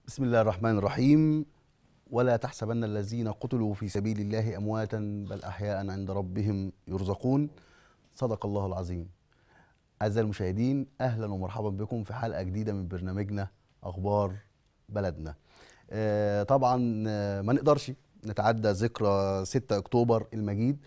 بسم الله الرحمن الرحيم ولا تحسبن الذين قتلوا في سبيل الله امواتا بل احياء عند ربهم يرزقون صدق الله العظيم اعزائي المشاهدين اهلا ومرحبا بكم في حلقه جديده من برنامجنا اخبار بلدنا آه طبعا آه ما نقدرش نتعدى ذكرى 6 اكتوبر المجيد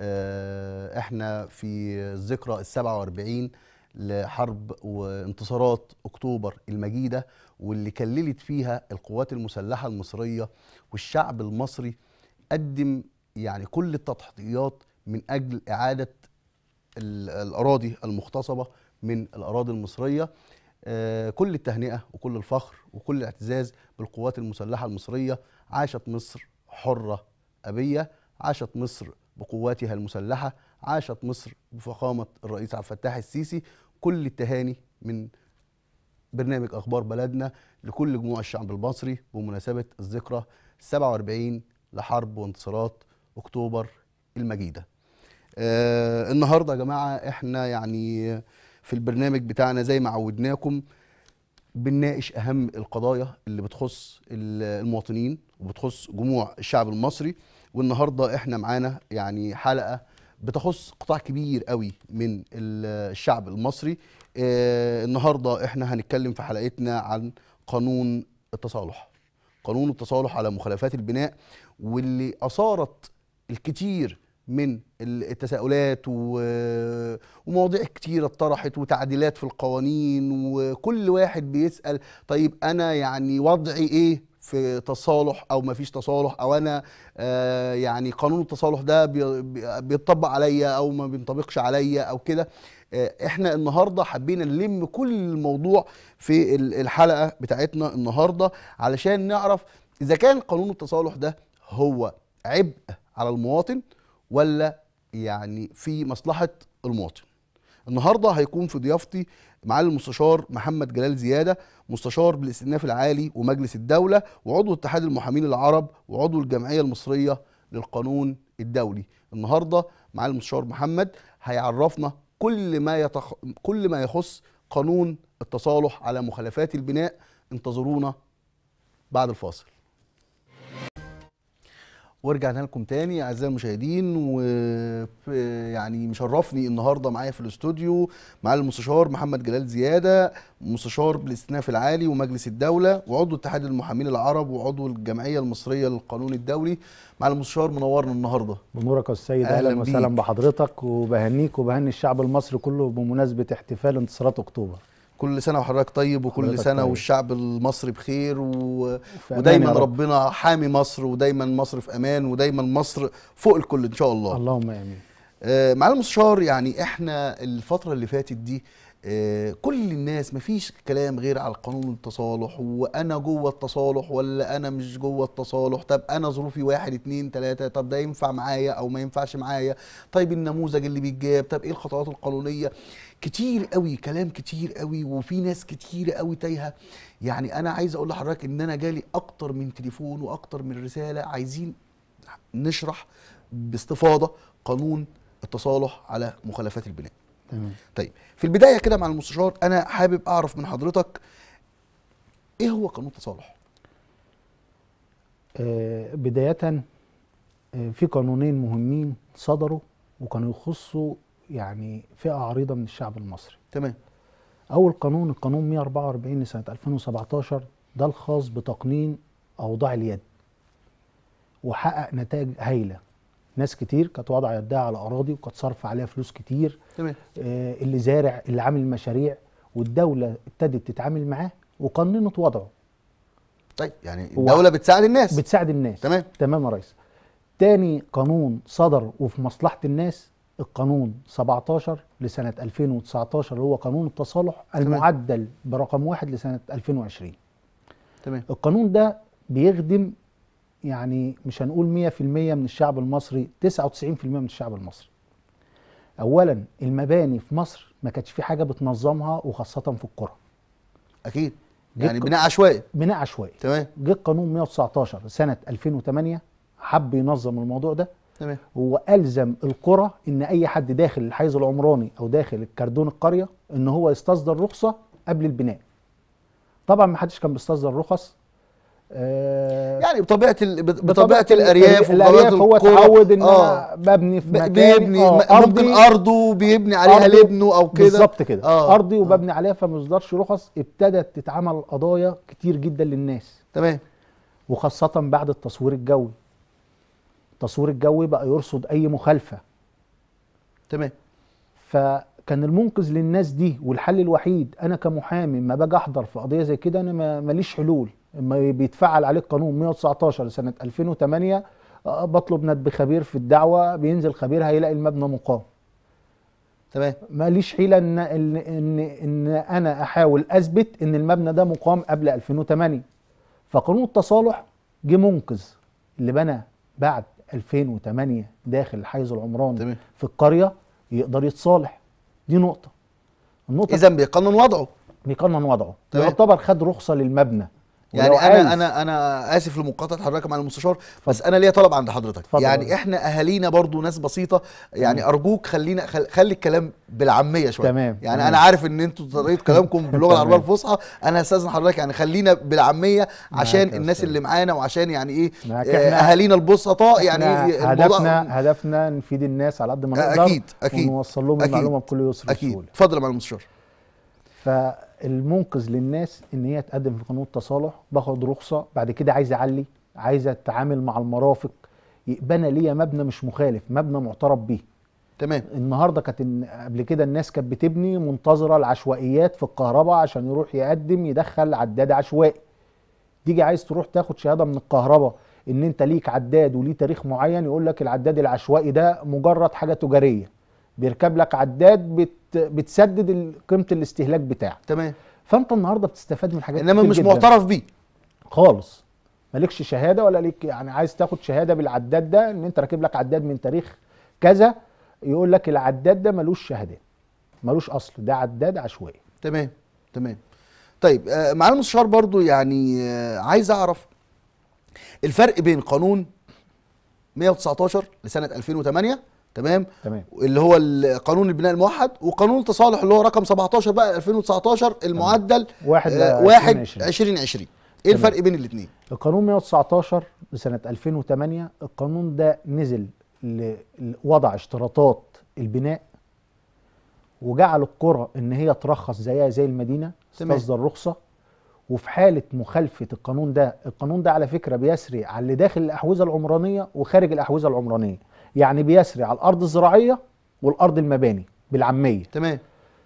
آه احنا في الذكرى ال 47 لحرب وانتصارات اكتوبر المجيده واللي كللت فيها القوات المسلحه المصريه والشعب المصري قدم يعني كل التضحيات من اجل اعاده ال- الاراضي المغتصبه من الاراضي المصريه آه، كل التهنئه وكل الفخر وكل الاعتزاز بالقوات المسلحه المصريه عاشت مصر حره ابيه عاشت مصر بقواتها المسلحه عاشت مصر بفخامه الرئيس عبد الفتاح السيسي كل التهاني من برنامج اخبار بلدنا لكل جموع الشعب المصري بمناسبه الذكرى 47 لحرب وانتصارات اكتوبر المجيده. آه النهارده يا جماعه احنا يعني في البرنامج بتاعنا زي ما عودناكم بنناقش اهم القضايا اللي بتخص ال- المواطنين وبتخص جموع الشعب المصري والنهارده احنا معانا يعني حلقه بتخص قطاع كبير قوي من ال- الشعب المصري آه النهارده احنا هنتكلم في حلقتنا عن قانون التصالح قانون التصالح على مخالفات البناء واللي اثارت الكثير من التساؤلات و- ومواضيع كتيرة اتطرحت وتعديلات في القوانين وكل واحد بيسأل طيب أنا يعني وضعي إيه في تصالح أو مفيش تصالح أو أنا آه يعني قانون التصالح ده بي- بي- بيطبق عليا أو ما بينطبقش عليا أو كده آه، احنا النهارده حبينا نلم كل الموضوع في ال- الحلقه بتاعتنا النهارده علشان نعرف اذا كان قانون التصالح ده هو عبء على المواطن ولا يعني في مصلحه المواطن النهارده هيكون في ضيافتي معالي المستشار محمد جلال زياده مستشار بالاستئناف العالي ومجلس الدوله وعضو اتحاد المحامين العرب وعضو الجمعيه المصريه للقانون الدولي النهارده معالي المستشار محمد هيعرفنا كل ما يتخ... كل ما يخص قانون التصالح على مخالفات البناء انتظرونا بعد الفاصل ورجعنا لكم تاني اعزائي المشاهدين و يعني مشرفني النهارده معايا في الاستوديو معالي المستشار محمد جلال زياده مستشار بالاستئناف العالي ومجلس الدوله وعضو اتحاد المحامين العرب وعضو الجمعيه المصريه للقانون الدولي معالي المستشار منورنا النهارده بنورك يا السيد أهلاً اهلا وسهلا بيك. بحضرتك وبهنيك وبهني الشعب المصري كله بمناسبه احتفال انتصارات اكتوبر كل سنه وحضرتك طيب وكل حضرتك سنه طيب. والشعب المصري بخير و... في أمان ودايما يا رب. ربنا حامي مصر ودايما مصر في امان ودايما مصر فوق الكل ان شاء الله اللهم امين آه، معالي المستشار يعني احنا الفترة اللي فاتت دي آه، كل الناس مفيش كلام غير على قانون التصالح وانا جوه التصالح ولا انا مش جوه التصالح طب انا ظروفي واحد اتنين تلاتة طب ده ينفع معايا او ما ينفعش معايا طيب النموذج اللي بيتجاب طب ايه الخطوات القانونية كتير قوي كلام كتير قوي وفي ناس كتير قوي تايهة يعني انا عايز اقول لحضرتك ان انا جالي اكتر من تليفون واكتر من رسالة عايزين نشرح باستفاضة قانون التصالح على مخالفات البناء تمام طيب في البدايه كده مع المستشار انا حابب اعرف من حضرتك ايه هو قانون التصالح آه بدايه آه في قانونين مهمين صدروا وكانوا يخصوا يعني فئه عريضه من الشعب المصري تمام اول قانون القانون 144 لسنه 2017 ده الخاص بتقنين اوضاع اليد وحقق نتائج هايله ناس كتير كانت واضعه يدها على اراضي وكانت صرف عليها فلوس كتير تمام آه، اللي زارع اللي عامل مشاريع والدوله ابتدت تتعامل معاه وقننت وضعه طيب يعني هو الدوله بتساعد الناس بتساعد الناس تمام تمام يا ريس تاني قانون صدر وفي مصلحه الناس القانون 17 لسنه 2019 اللي هو قانون التصالح تمام. المعدل برقم واحد لسنه 2020 تمام القانون ده بيخدم يعني مش هنقول 100% من الشعب المصري 99% من الشعب المصري اولا المباني في مصر ما كانتش في حاجه بتنظمها وخاصه في القرى اكيد جيت يعني ق- بناء عشوائي بناء عشوائي تمام جه قانون 119 سنه 2008 حب ينظم الموضوع ده تمام والزم القرى ان اي حد داخل الحيز العمراني او داخل الكردون القريه ان هو يستصدر رخصه قبل البناء طبعا ما حدش كان بيستصدر رخص آه، يعني بطبيعه ال... بطبيعه الارياف الارياف هو القرى. اتعود ان آه. انا ببني في ب- مكان بيبني آه، م- ممكن أرضي- ارضه بيبني عليها أرضه لابنه او كده بالظبط كده آه. ارضي وببني عليها فما يصدرش رخص ابتدت تتعمل قضايا كتير جدا للناس تمام وخاصة بعد التصوير الجوي التصوير الجوي بقى يرصد أي مخالفة تمام فكان المنقذ للناس دي والحل الوحيد أنا كمحامي ما باجي أحضر في قضية زي كده أنا ما- ماليش حلول اما بيتفعل عليه القانون 119 لسنة 2008 آه، بطلب ندب خبير في الدعوة بينزل خبير هيلاقي المبنى مقام تمام ماليش حيلة إن, إن, إن, إن أنا أحاول أثبت إن المبنى ده مقام قبل 2008 فقانون التصالح جه منقذ اللي بنى بعد 2008 داخل الحيز العمراني تمام. في القرية يقدر يتصالح دي نقطة النقطة اذا بيقنن وضعه بيقنن وضعه تمام. يعتبر خد رخصة للمبنى يعني ولو عايز- انا انا انا اسف لمقاطعه حضرتك مع المستشار بس انا ليا طلب عند حضرتك اتفضل. يعني احنا اهالينا برضو ناس بسيطه يعني ارجوك خلينا خل... خلي الكلام بالعاميه شويه تمام، يعني تمام. انا عارف ان انتوا طريقه كلامكم باللغه تمام. العربيه الفصحى انا هستاذن حضرتك يعني خلينا بالعاميه عشان يا الناس أستاذ. اللي معانا وعشان يعني ايه معاك. آه، إحنا- اهالينا البسطاء يعني إحنا إيه الموضوع- هدفنا هدفنا نفيد الناس على قد ما نقدر اكيد اكيد ونوصل لهم أكيد. المعلومة بكل يسر اكيد وسهولة اتفضل يا معالي المستشار فالمنقذ للناس ان هي تقدم في قانون التصالح باخد رخصه بعد كده عايز اعلي عايز اتعامل مع المرافق يبقى انا ليا مبنى مش مخالف مبنى معترف بيه تمام النهارده كانت إن- قبل كده الناس كانت بتبني منتظره العشوائيات في الكهرباء عشان يروح يقدم يدخل عداد عشوائي تيجي عايز تروح تاخد شهاده من الكهرباء ان انت ليك عداد وليه تاريخ معين يقول لك العداد العشوائي ده مجرد حاجه تجاريه بيركب لك عداد بت بتسدد ال- قيمه الاستهلاك بتاعك تمام فانت النهارده بتستفاد من حاجات انما كتير مش جداً. معترف بيه خالص مالكش شهاده ولا ليك يعني عايز تاخد شهاده بالعداد ده ان انت راكب لك عداد من تاريخ كذا يقول لك العداد ده ملوش شهادات ملوش اصل ده عداد عشوائي تمام تمام طيب آه، معالي المستشار برضو يعني آه، عايز اعرف الفرق بين قانون 119 لسنه 2008 تمام تمام اللي هو ال- قانون البناء الموحد وقانون التصالح اللي هو رقم 17 بقى 2019 المعدل واحد آه، ل واحد 2020. 2020 ايه تمام. الفرق بين الاثنين القانون 119 لسنه 2008 القانون ده نزل ل- لوضع اشتراطات البناء وجعل القرى ان هي ترخص زيها زي المدينه تمام. تصدر رخصه وفي حاله مخالفه القانون ده القانون ده على فكره بيسري على اللي داخل الاحوزه العمرانيه وخارج الاحوزه العمرانيه يعني بيسري على الارض الزراعيه والارض المباني بالعاميه تمام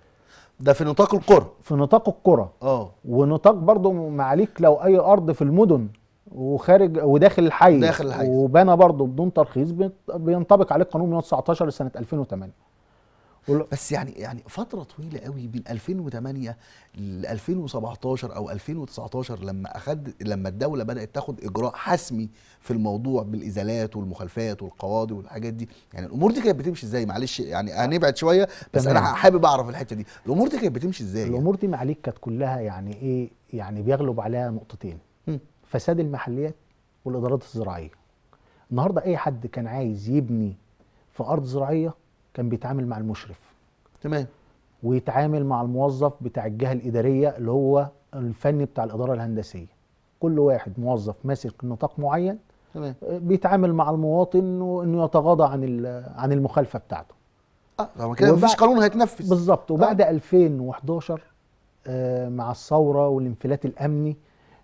ده في نطاق القرى في نطاق القرى اه ونطاق برضو معاليك لو اي ارض في المدن وخارج وداخل الحي داخل الحي. وبنى برضو بدون ترخيص بيت- بينطبق عليه قانون 119 لسنه 2008 وال- بس يعني يعني فتره طويله قوي بين 2008 ل 2017 او 2019 لما اخد لما الدوله بدات تاخد اجراء حسمي في الموضوع بالازالات والمخالفات والقواضي والحاجات دي يعني الامور دي كانت بتمشي ازاي معلش يعني هنبعد شويه بس تمام. انا حابب اعرف الحته دي الامور دي كانت بتمشي ازاي يعني؟ الامور دي معاليك كانت كلها يعني ايه يعني بيغلب عليها نقطتين مم. فساد المحليات والادارات الزراعيه النهارده اي حد كان عايز يبني في ارض زراعيه كان بيتعامل مع المشرف تمام ويتعامل مع الموظف بتاع الجهه الاداريه اللي هو الفني بتاع الاداره الهندسيه كل واحد موظف ماسك نطاق معين تمام بيتعامل مع المواطن انه يتغاضى عن ال- عن المخالفه بتاعته اه طبعا كده مفيش وبعد- قانون هيتنفذ بالظبط وبعد 2011 آه، مع الثوره والانفلات الامني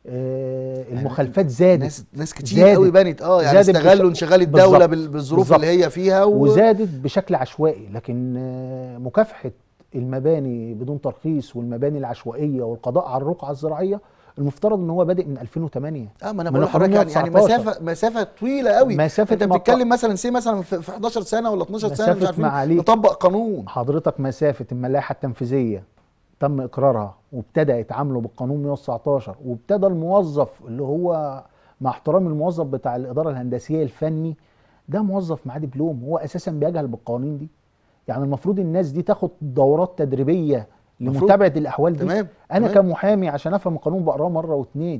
آه، المخالفات زادت ناس ناس كتير زادت. قوي بنت اه يعني زادت استغلوا بش- انشغال الدوله بالظبط. بال- بالظروف بالظبط. اللي هي فيها و... وزادت بشكل عشوائي لكن آه، مكافحه المباني بدون ترخيص والمباني العشوائيه والقضاء على الرقعه الزراعيه المفترض ان هو بادئ من 2008 اه ما انا من بقول لحضرتك يعني, يعني 19. مسافه مسافه طويله قوي مسافة انت مط- بتتكلم مثلا سي مثلا في في 11 سنه ولا 12 سنه مش مسافة عارفين معاليك. نطبق قانون حضرتك مسافه الملاحه التنفيذيه تم اقرارها وابتدى يتعاملوا بالقانون 119 وابتدى الموظف اللي هو مع احترام الموظف بتاع الاداره الهندسيه الفني ده موظف معاه دبلوم هو اساسا بيجهل بالقوانين دي يعني المفروض الناس دي تاخد دورات تدريبيه المفروض. لمتابعه الاحوال دي تمام انا تمام. كمحامي عشان افهم القانون بقراه مره واتنين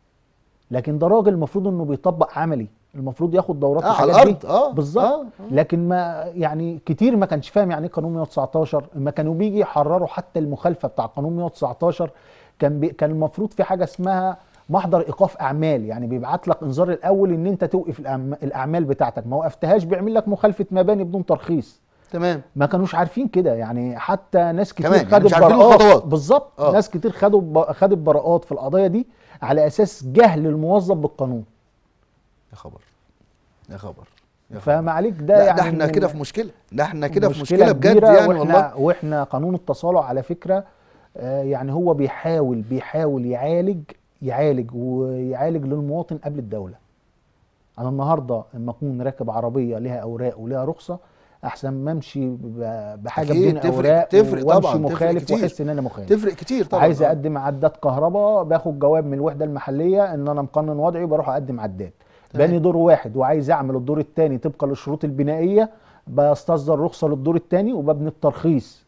لكن ده راجل المفروض انه بيطبق عملي المفروض ياخد دورات اه في على الحاجات دي. الارض اه بالظبط آه. آه. لكن ما يعني كتير ما كانش فاهم يعني ايه قانون 119 اما كانوا بيجي يحرروا حتى المخالفه بتاع قانون 119 كان بي كان المفروض في حاجه اسمها محضر ايقاف اعمال يعني بيبعت لك انذار الاول ان انت توقف الأعم- الاعمال بتاعتك ما وقفتهاش بيعمل لك مخالفه مباني بدون ترخيص تمام ما كانوش عارفين كده يعني حتى ناس كتير كمان، يعني خدت مش عارفين براءات الخطوات. بالظبط آه. ناس كتير خدوا ب- خدت براءات في القضايا دي على اساس جهل الموظف بالقانون يا خبر يا خبر يا خبر. فما عليك ده لا يعني ده احنا من- كده في مشكله ده احنا كده في مشكله بجد كبيرة يعني واحنا والله واحنا قانون التصالح على فكره آه، يعني هو بيحاول بيحاول يعالج يعالج ويعالج للمواطن قبل الدوله انا النهارده لما اكون راكب عربيه ليها اوراق وليها رخصه احسن ما امشي ب- بحاجه أكيد بدون تفرق- اوراق تفرق وامشي طبعاً، تفرق مخالف كتير. واحس ان انا مخالف تفرق كتير طبعا عايز آه. اقدم عداد كهرباء باخد جواب من الوحده المحليه ان انا مقنن وضعي بروح اقدم عداد تمام. باني دور واحد وعايز اعمل الدور الثاني طبقا للشروط البنائيه بستصدر رخصه للدور الثاني وببني الترخيص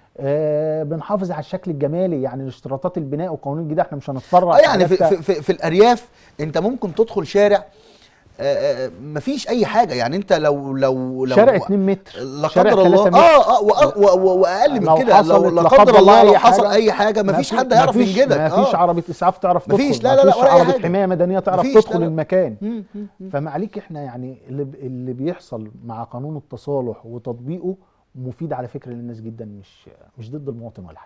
آه بنحافظ على الشكل الجمالي يعني الاشتراطات البناء والقوانين الجديده احنا مش هنتفرع اه يعني في, حاجات- في, في, في الارياف انت ممكن تدخل شارع آه، آه، مفيش اي حاجه يعني انت لو لو لو شارع 2 متر لا شارع قدر الله 3 متر. اه اه وأ- و- و- واقل من لو كده لو حصلت لا لا قدر الله لو أي حصل حاجة، اي حاجه مفيش ما حد في- هيعرف مفيش- ينجدك مفيش آه. عربيه اسعاف تعرف تدخل مفيش، لا، لا، لا، مفيش ولا أي عربيه حاجة. حمايه مدنيه تعرف مفيش، لا، تدخل لا. المكان مم، مم، مم. فمعليك احنا يعني اللي, اللي بيحصل مع قانون التصالح وتطبيقه مفيد على فكره للناس جدا مش مش ضد المواطن ولا حاجه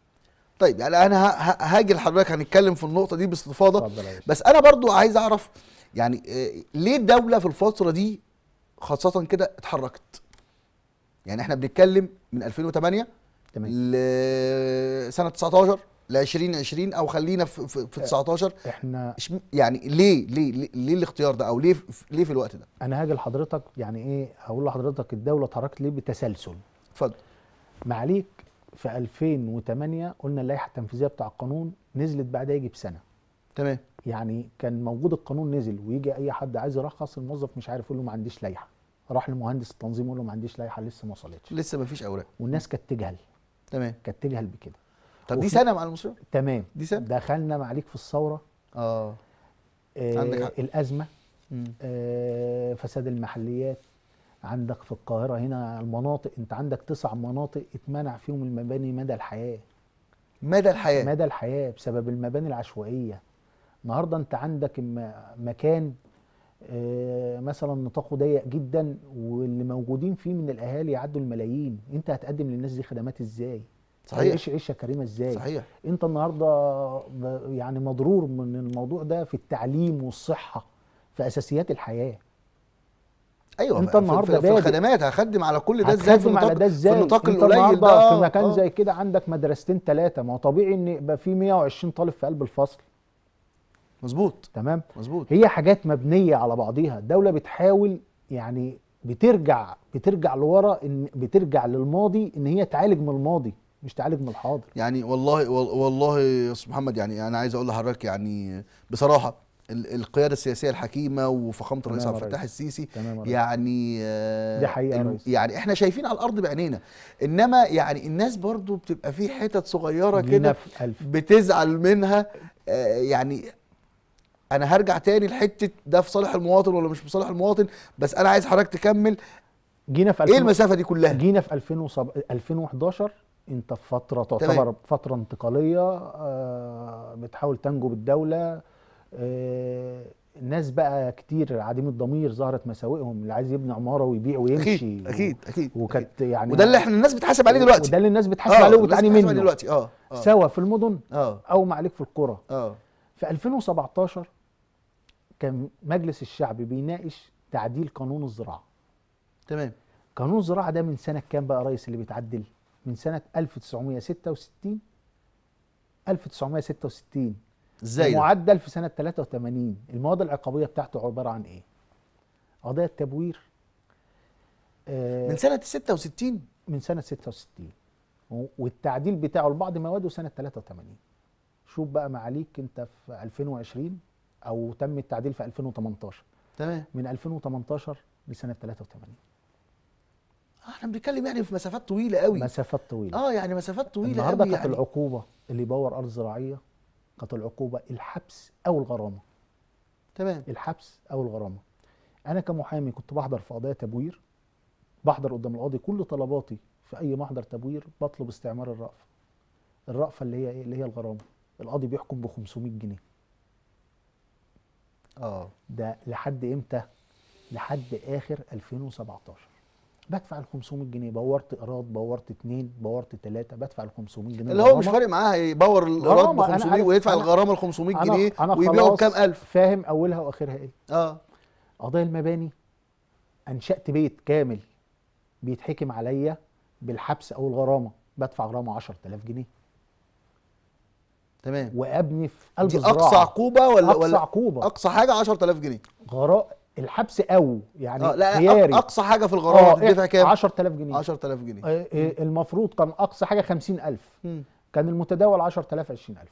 طيب يعني انا ه- ه- هاجي لحضرتك هنتكلم في النقطه دي باستفاضه اتفضل يا باشا. بس انا برضو عايز اعرف يعني آه، ليه الدوله في الفتره دي خاصه كده اتحركت يعني احنا بنتكلم من 2008 تمام لسنه 19 ل 2020 او خلينا في, في, في 19 احنا إش- يعني ليه ليه ليه, ليه الاختيار ده او ليه ليه في الوقت ده انا هاجي لحضرتك يعني ايه هقول لحضرتك الدوله اتحركت ليه بتسلسل اتفضل معليك في 2008 قلنا اللائحه التنفيذيه بتاع القانون نزلت بعدها يجي بسنه تمام يعني كان موجود القانون نزل ويجي اي حد عايز يرخص الموظف مش عارف يقول له ما عنديش لائحه راح لمهندس التنظيم يقول له ما عنديش لائحه لسه ما وصلتش لسه ما فيش اوراق والناس كانت تجهل تمام كانت تجهل بكده طب دي وفي- سنه مع المشروع تمام دي سنه دخلنا معليك في الثوره اه آه عندك حق. الازمه مم. آه فساد المحليات عندك في القاهره هنا المناطق انت عندك تسع مناطق اتمنع فيهم المباني مدى الحياه مدى الحياه مدى الحياه بسبب المباني العشوائيه النهارده انت عندك م- مكان آه، مثلا نطاقه ضيق جدا واللي موجودين فيه من الاهالي يعدوا الملايين انت هتقدم للناس دي خدمات ازاي صحيح. هيعيش عيشه كريمه ازاي صحيح انت النهارده ب- يعني مضرور من الموضوع ده في التعليم والصحه في اساسيات الحياه ايوه انت في- النهاردة في, في بادئ. الخدمات هخدم على كل ده ازاي في هتخدم على النطاق ده ازاي في النطاق انت القليل النهارده ده في آه، مكان آه. زي كده عندك مدرستين ثلاثه ما هو طبيعي ان يبقى في 120 طالب في قلب الفصل مظبوط تمام مظبوط هي حاجات مبنيه على بعضيها الدوله بتحاول يعني بترجع بترجع لورا ان بترجع للماضي ان هي تعالج من الماضي مش تعالج من الحاضر يعني والله وال- والله يا استاذ محمد يعني انا عايز اقول لحضرتك يعني بصراحه ال- القياده السياسيه الحكيمه وفخامه الرئيس تمام عبد يا الفتاح ريس. السيسي تمام يا ريس. يعني آه، دي حقيقة يا الم- ريس. يعني احنا شايفين على الارض بعينينا انما يعني الناس برضو بتبقى في حتت صغيره جينا كده في ألف بتزعل منها آه، يعني انا هرجع تاني لحته ده في صالح المواطن ولا مش في صالح المواطن بس انا عايز حضرتك تكمل جينا في ايه 2000 المسافه دي كلها جينا في 2007 2011 انت في فتره تعتبر تمام. فتره انتقاليه آه، بتحاول تنجو بالدوله آه، الناس بقى كتير عديم الضمير ظهرت مساوئهم اللي عايز يبني عماره ويبيع ويمشي اكيد اكيد اكيد وكانت يعني وده اللي احنا الناس بتحاسب عليه دلوقتي وده اللي الناس بتحاسب آه، عليه الناس وبتعاني بتحاسب عليه منه دلوقتي اه اه سواء في المدن اه او ما عليك في القرى اه في 2017 كان مجلس الشعب بيناقش تعديل قانون الزراعه تمام قانون الزراعه ده من سنه كام بقى يا ريس اللي بيتعدل من سنه 1966 1966 ازاي ده؟ معدل في سنه 83 المواد العقابيه بتاعته عباره عن ايه قضايا التبوير آه من سنه 66 من سنه 66 و- والتعديل بتاعه لبعض مواده سنه 83 شوف بقى معاليك انت في 2020 او تم التعديل في 2018 تمام من 2018 لسنه 83 آه، احنا بنتكلم يعني في مسافات طويله قوي مسافات طويله اه يعني مسافات طويله النهارده قوي كانت يعني العقوبه اللي يبور ارض زراعيه كانت العقوبه الحبس او الغرامه تمام الحبس او الغرامه انا كمحامي كنت بحضر في قضايا تبوير بحضر قدام القاضي كل طلباتي في اي محضر تبوير بطلب استعمار الرأفه الرأفه اللي هي ايه اللي هي الغرامه القاضي بيحكم ب 500 جنيه اه ده لحد امتى لحد اخر 2017 بدفع ال 500 جنيه بورت ايراد بورت اتنين بورت تلاته بدفع ال 500 جنيه اللي هو مش غرامة. فارق معاه هيبور الايراد ب غرامة، أنا 500 عارف- ويدفع أنا- الغرامه ال 500 أنا- جنيه أنا ويبيعه خلاص بكام الف فاهم اولها واخرها ايه اه قضايا المباني انشات بيت كامل بيتحكم عليا بالحبس او الغرامه بدفع غرامه 10000 جنيه تمام وابني في قلب دي الزراعه اقصى عقوبه ولا اقصى ولا عقوبه اقصى حاجه 10000 جنيه غراء الحبس او يعني اه لا خياري أق- اقصى حاجه في الغرامه بتدفع كام 10000 جنيه 10000 جنيه آه، آه، المفروض كان اقصى حاجه 50000 مم. كان المتداول 10000 20000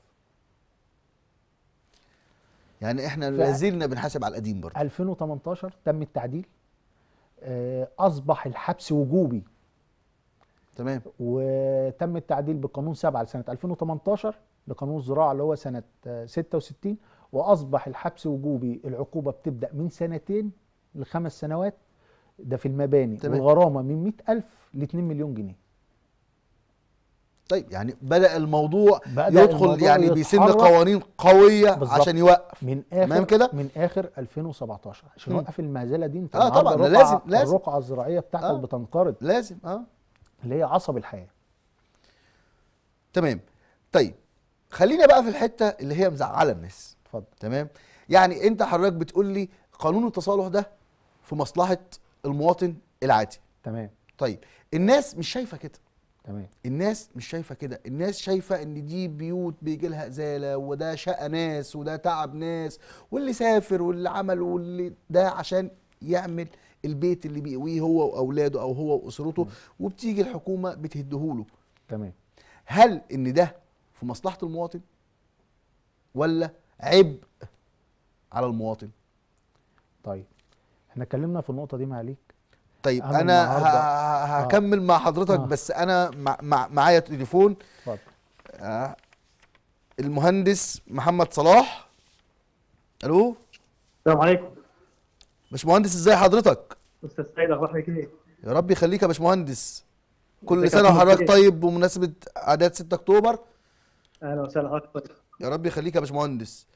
يعني احنا ف- لازلنا بنحاسب على القديم برضه 2018 تم التعديل آه، اصبح الحبس وجوبي تمام وتم التعديل بقانون 7 لسنه 2018 لقانون الزراعه اللي هو سنه آه، 66 واصبح الحبس وجوبي العقوبه بتبدا من سنتين لخمس سنوات ده في المباني تمام. والغرامه من 100000 ل 2 مليون جنيه طيب يعني بدا الموضوع بدأ يدخل الموضوع يعني بيسن يتحرك. قوانين قويه بالظبط. عشان يوقف من اخر تمام كده؟ من اخر 2017 عشان مم. نوقف المهزله دي انت آه النهاردة طبعاً، ده الرقعة- لازم- لازم. الرقعه الزراعيه بتاعتك آه. بتنقرض لازم اه اللي هي عصب الحياه تمام طيب خلينا بقى في الحته اللي هي مزعله الناس اتفضل تمام يعني انت حضرتك بتقول لي قانون التصالح ده في مصلحه المواطن العادي تمام طيب الناس مش شايفه كده تمام الناس مش شايفه كده الناس شايفه ان دي بيوت بيجي لها ازاله وده شقى ناس وده تعب ناس واللي سافر واللي عمل واللي ده عشان يعمل البيت اللي بيقويه هو واولاده او هو واسرته وبتيجي الحكومه بتهدهوله تمام هل ان ده في مصلحه المواطن ولا عبء على المواطن طيب احنا اتكلمنا في النقطه دي معاليك طيب أنا انا ه- النهاردة- ه- هكمل مع حضرتك آه. بس انا مع مع معايا تليفون اتفضل آه، المهندس محمد صلاح الو السلام عليكم باشمهندس ازاي حضرتك استاذ سيد اخبارك ايه؟ يا رب يخليك يا باشمهندس كل ازيك يا سنه محمد وحضرتك خير؟ طيب بمناسبه اعداد 6 اكتوبر اهلا وسهلا حضرتك يا رب يخليك يا باشمهندس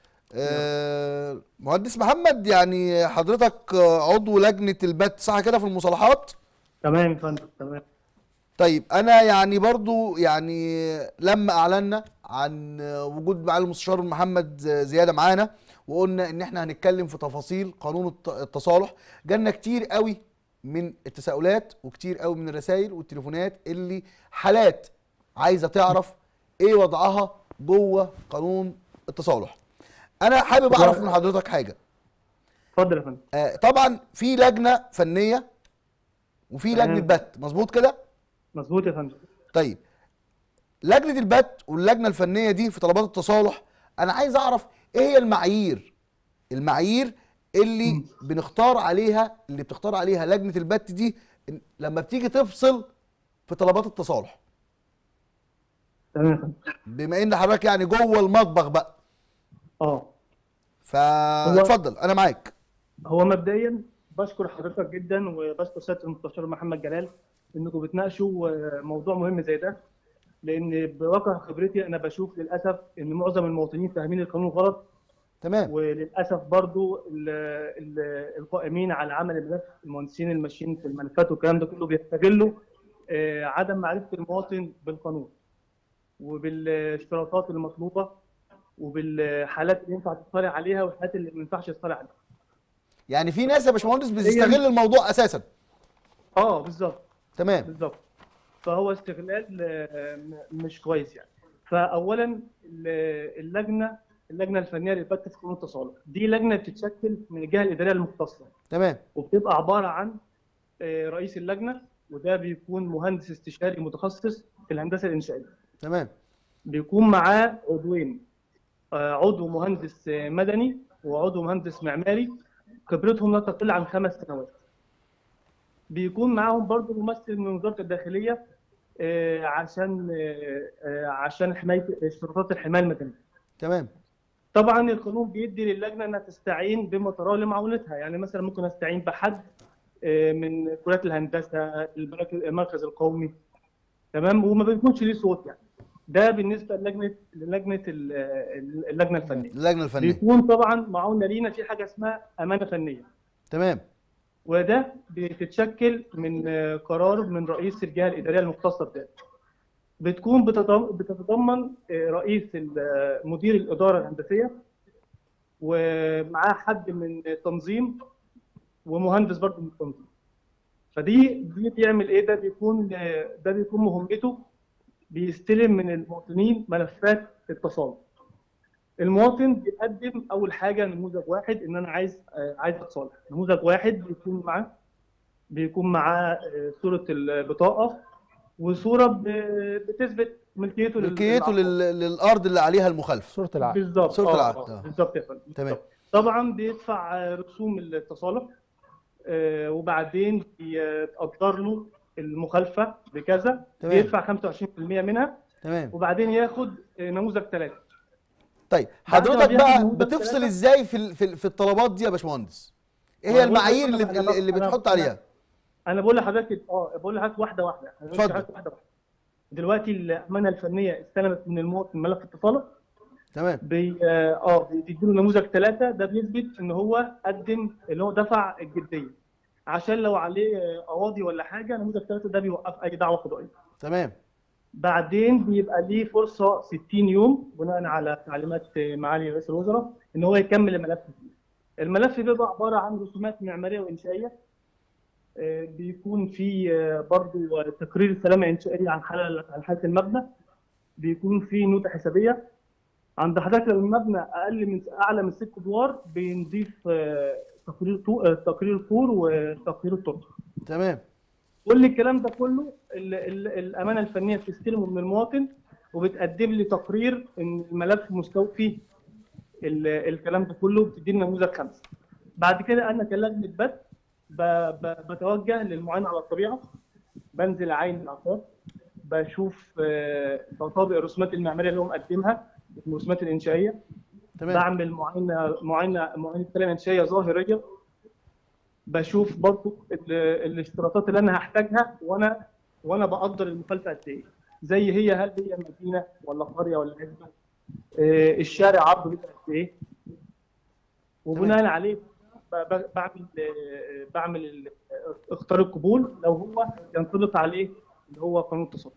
آه مهندس محمد يعني حضرتك آه، عضو لجنه البت صح كده في المصالحات تمام يا فندم تمام طيب انا يعني برضو يعني لما اعلنا عن وجود معالي المستشار محمد زياده معانا وقلنا ان احنا هنتكلم في تفاصيل قانون الت- التصالح جالنا كتير قوي من التساؤلات وكتير قوي من الرسائل والتليفونات اللي حالات عايزه تعرف ايه وضعها جوه قانون التصالح انا حابب اعرف من حضرتك حاجه اتفضل يا فندم آه، طبعا في لجنه فنيه وفي تمام. لجنه بت مظبوط كده مظبوط يا فندم طيب لجنه البت واللجنه الفنيه دي في طلبات التصالح انا عايز اعرف ايه هي المعايير المعايير اللي بنختار عليها اللي بتختار عليها لجنه البت دي إن- لما بتيجي تفصل في طلبات التصالح تمام يا فندم بما ان حضرتك يعني جوه المطبخ بقى اه فاتفضل انا معاك هو مبدئيا بشكر حضرتك جدا وبشكر سياده المستشار محمد جلال انكم بتناقشوا آه، موضوع مهم زي ده لان بواقع خبرتي انا بشوف للاسف ان معظم المواطنين فاهمين القانون غلط تمام وللاسف برضو ال ال القائمين على عمل الملف المهندسين الماشيين في الملفات والكلام ده كله بيستغلوا آه، عدم معرفه المواطن بالقانون وبالاشتراطات المطلوبه وبالحالات اللي ينفع تطلع عليها والحالات اللي ما ينفعش تطلع عليها. يعني في ناس يا باشمهندس بتستغل الموضوع اساسا اه بالظبط تمام بالظبط فهو استغلال آه، م- مش كويس يعني فاولا ال- اللجنه اللجنه الفنيه للبت في قانون التصالح دي لجنه بتتشكل من الجهه الاداريه المختصه تمام وبتبقى عباره عن آه، رئيس اللجنه وده بيكون مهندس استشاري متخصص في الهندسه الانشائيه تمام بيكون معاه عضوين آه، عضو مهندس آه، مدني وعضو مهندس معماري خبرتهم لا تقل عن خمس سنوات بيكون معاهم برضو ممثل من وزاره الداخليه آه، عشان آه، آه، عشان حمايه اشتراطات الحمايه المدنيه تمام طبعا القانون بيدي للجنه انها تستعين بما تراه لمعونتها يعني مثلا ممكن استعين بحد آه، من كليات الهندسه المرك- المركز القومي تمام وما بيكونش ليه صوت يعني ده بالنسبه للجنه للجنه ال- ال- اللجنه الفنيه اللجنه الفنيه بيكون طبعا معاونه لينا في حاجه اسمها امانه فنيه تمام وده بتتشكل من آه، قرار من رئيس الجهه الاداريه المختصه بذلك. بتكون بتضم- بتتضمن آه، رئيس ال- آه، مدير الاداره الهندسيه ومعاه حد من التنظيم ومهندس برضه من التنظيم. فدي دي بيعمل ايه؟ ده بيكون آه، ده بيكون مهمته بيستلم من المواطنين ملفات التصالح. المواطن بيقدم اول حاجه نموذج واحد ان انا عايز آه، عايز اتصالح نموذج واحد بيكون معاه بيكون معاه آه، صوره البطاقه وصوره ب- بتثبت ملكيته لل- ملكيته للعقار. لل... للارض اللي عليها المخالفه صوره العقد بالظبط صورة آه، العقد، آه، آه. بالظبط يا فندم تمام. بالظبط. طبعا بيدفع آه، رسوم التصالح آه، وبعدين بيتقدر له المخالفه بكذا تمام. بيدفع 25% منها تمام وبعدين ياخد آه، نموذج ثلاثه طيب بعد ما حضرتك بياخد بقى نموذج بتفصل ثلاثة. ازاي في ال- في ال- في الطلبات دي يا باشمهندس ايه هي ما أنا بقول المعايير لك اللي أنا- اللي, اللي أنا- بتحط أنا- عليها انا بقول لحضرتك اه بقول لحضرتك واحده واحده أنا بقول اتفضل. لحضرتك واحده واحده دلوقتي الامانه الفنيه استلمت من المواطن ملف التصالح تمام بي اه بيديله نموذج ثلاثه ده بيثبت ان هو قدم اللي هو دفع الجديه عشان لو عليه آه، قواضي ولا حاجه نموذج ثلاثه ده بيوقف اي دعوه قضائيه تمام بعدين بيبقى ليه فرصه 60 يوم بناء على تعليمات آه، معالي رئيس الوزراء ان هو يكمل الملف فيه. الملف بيبقى عباره عن رسومات معماريه وانشائيه آه، بيكون في آه، برضو تقرير سلامه انشائيه عن حاله عن حاله المبنى بيكون في نوتة حسابيه عند حضرتك لو المبنى اقل من اعلى من ست ادوار بنضيف آه، تقرير طو- آه، تقرير طول وتقرير الطرق تمام كل الكلام ده كله ال- ال- الامانه الفنيه بتستلمه من المواطن وبتقدم لي تقرير ان الملف مستوفي ال- الكلام ده كله بتديني نموذج خمسه بعد كده انا كلجنه بث ب- ب- بتوجه للمعاينه على الطبيعه بنزل اعاين العقار بشوف آه، تطابق الرسومات المعماريه اللي هو مقدمها الرسومات الانشائيه تمام بعمل معاينه معاينه معاينه سلامه انشائيه ظاهريه بشوف برضو ال- الاشتراطات اللي انا هحتاجها وانا وانا بقدر المخالفه قد ايه زي هي هل هي مدينه ولا قريه ولا عزبه آه، الشارع عرضه بيبقى قد ايه وبناء عليه ب- ب- بعمل آه، بعمل ال- اختار القبول لو هو ينطبق عليه اللي هو قانون التصرف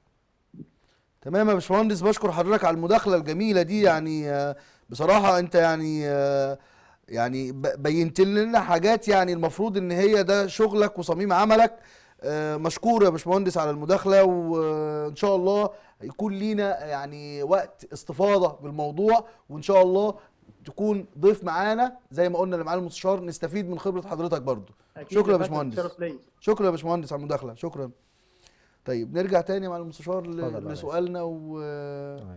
تمام يا باشمهندس بشكر حضرتك على المداخله الجميله دي يعني آه، بصراحه انت يعني آه، يعني ب- بينت لنا حاجات يعني المفروض ان هي ده شغلك وصميم عملك آه، مشكور يا باشمهندس على المداخله وان شاء الله يكون لينا يعني وقت استفاضه بالموضوع وان شاء الله تكون ضيف معانا زي ما قلنا لمعالي المستشار نستفيد من خبره حضرتك برضو أكيد شكرا يا فندم، باشمهندس شرف ليا شكرا يا باشمهندس على المداخله شكرا طيب نرجع تاني مع المستشار ل- اتفضل يا ريس. لسؤالنا و تمام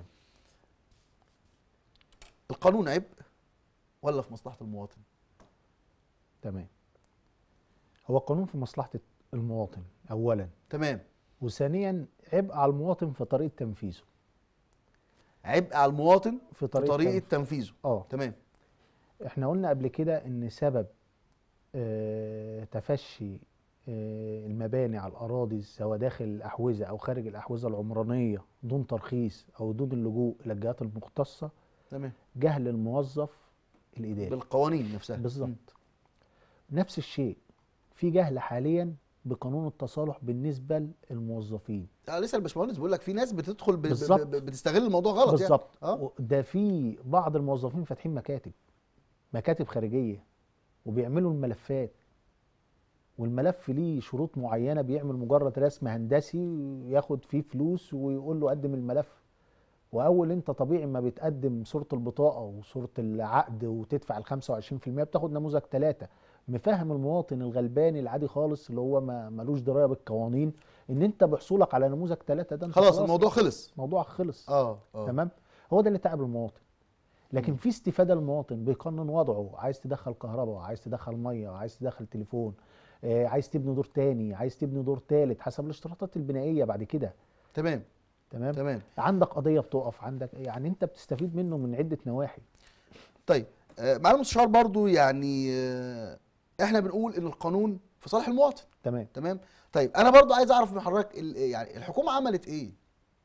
القانون عبء ولا في مصلحه المواطن تمام هو القانون في مصلحه المواطن اولا تمام وثانيا عبء على المواطن في طريقه تنفيذه عبء على المواطن في في طريقه, طريقه تنف- تنفيذه اه تمام احنا قلنا قبل كده ان سبب آه، تفشي آه، المباني على الاراضي سواء داخل الاحوزه او خارج الاحوزه العمرانيه دون ترخيص او دون اللجوء الى الجهات المختصه تمام جهل الموظف الاداري بالقوانين نفسها بالظبط نفس الشيء في جهل حاليا بقانون التصالح بالنسبه للموظفين آه لسه الباشمهندس بيقول لك في ناس بتدخل ب... ب... بالظبط. ب... بتستغل الموضوع غلط يعني بالظبط اه ده في بعض الموظفين فاتحين مكاتب مكاتب خارجيه وبيعملوا الملفات والملف ليه شروط معينه بيعمل مجرد رسم هندسي ياخد فيه فلوس ويقول له قدم الملف واول انت طبيعي ما بتقدم صوره البطاقه وصوره العقد وتدفع ال 25% بتاخد نموذج ثلاثه مفهم المواطن الغلباني العادي خالص اللي هو ما ملوش درايه بالقوانين ان انت بحصولك على نموذج ثلاثه ده انت خلاص الموضوع خلص موضوع خلص اه اه تمام هو ده اللي تعب المواطن لكن في استفاده للمواطن بيقنن وضعه عايز تدخل كهرباء عايز تدخل ميه عايز تدخل تليفون آه، عايز تبني دور تاني عايز تبني دور تالت حسب الاشتراطات البنائيه بعد كده تمام تمام تمام عندك قضيه بتقف عندك يعني انت بتستفيد منه من عده نواحي طيب آه معالي المستشار برضو يعني آه احنا بنقول ان القانون في صالح المواطن تمام تمام طيب انا برضو عايز اعرف من حضرتك ال- يعني الحكومه عملت ايه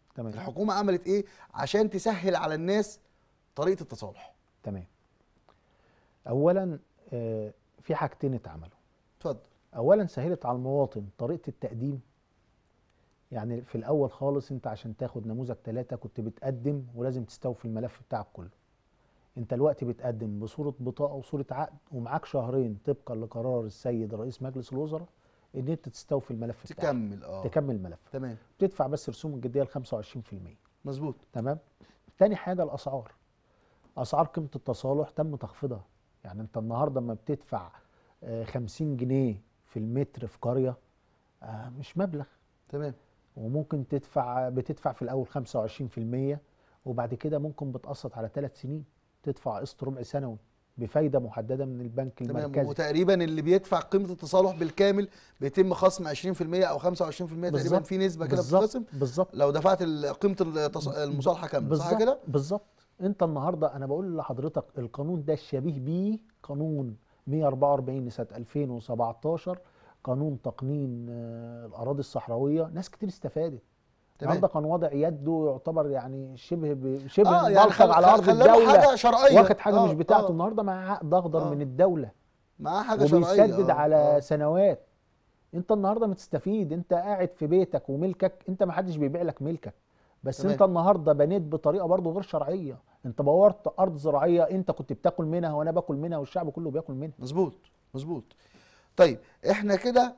تمام الحكومه عملت ايه عشان تسهل على الناس طريقه التصالح تمام اولا آه، في حاجتين اتعملوا اتفضل اولا سهلت على المواطن طريقه التقديم يعني في الاول خالص انت عشان تاخد نموذج ثلاثة كنت بتقدم ولازم تستوفي الملف بتاعك كله انت الوقت بتقدم بصوره بطاقه وصوره عقد ومعاك شهرين طبقا لقرار السيد رئيس مجلس الوزراء ان انت تستوفي الملف بتاعك تكمل اه تكمل الملف تمام بتدفع بس رسوم الجديه ل 25% مظبوط تمام تاني حاجه الاسعار اسعار قيمه التصالح تم تخفيضها يعني انت النهارده لما بتدفع آه، 50 جنيه في المتر في قريه آه، مش مبلغ تمام وممكن تدفع بتدفع في الاول 25% وبعد كده ممكن بتقسط على ثلاث سنين تدفع قسط ربع سنوي بفايده محدده من البنك تمام المركزي وتقريبا اللي بيدفع قيمه التصالح بالكامل بيتم خصم 20% او 25% تقريبا بالظبط. في نسبه كده بالظبط بتتخصم بالظبط لو دفعت ال- قيمه التص- المصالحه كامله صح بالظبط كده بالظبط انت النهارده انا بقول لحضرتك القانون ده الشبيه بيه قانون 144 لسنه 2017 قانون تقنين آه، الاراضي الصحراويه ناس كتير استفادت تمام. النهارده كان وضع يده يعتبر يعني شبه ب- شبه اه آه يعني بلطج خل... على ارض خل... خلاله الدوله حاجه شرعيه واخد حاجه آه، مش بتاعته آه. النهارده مع عقد اخضر آه. من الدوله معاه حاجه شرعيه وبيسدد آه، على آه. سنوات انت النهارده بتستفيد انت قاعد في بيتك وملكك انت ما حدش بيبيع لك ملكك بس تمام. انت النهارده بنيت بطريقه برضه غير شرعيه انت بورت ارض زراعيه انت كنت بتاكل منها وانا باكل منها والشعب كله بياكل منها مظبوط مظبوط طيب احنا كده